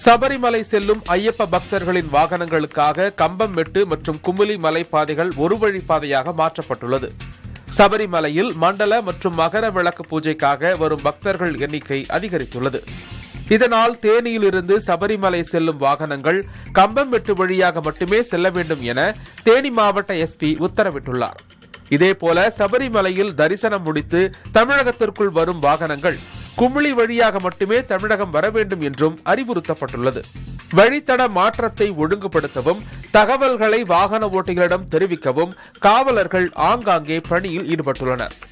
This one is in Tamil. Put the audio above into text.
சபரிமலை செல்லும் ஐயப்ப பக்தர்களின் வாகனங்களுக்காக கம்பம்மெட்டு மற்றும் குமுலி மலைப்பாதைகள் ஒரு வழிப்பாதையாக மாற்றப்பட்டுள்ளது சபரிமலையில் மண்டல மற்றும் மகர விளக்கு பூஜைக்காக வரும் பக்தர்கள் எண்ணிக்கை அதிகரித்துள்ளது இதனால் தேனியிலிருந்து சபரிமலை செல்லும் வாகனங்கள் கம்பம்மெட்டு வழியாக மட்டுமே செல்ல வேண்டும் என தேனி மாவட்ட எஸ்பி உத்தரவிட்டுள்ளார் இதேபோல சபரிமலையில் தரிசனம் முடித்து தமிழகத்திற்குள் வரும் வாகனங்கள் குமிழி வழியாக மட்டுமே தமிழகம் வர வேண்டும் என்றும் அறிவுறுத்தப்பட்டுள்ளது வழித்தட மாற்றத்தை ஒழுங்குபடுத்தவும் தகவல்களை வாகன ஓட்டிகளிடம் தெரிவிக்கவும் காவலர்கள் ஆங்காங்கே பணியில் ஈடுபட்டுள்ளனர்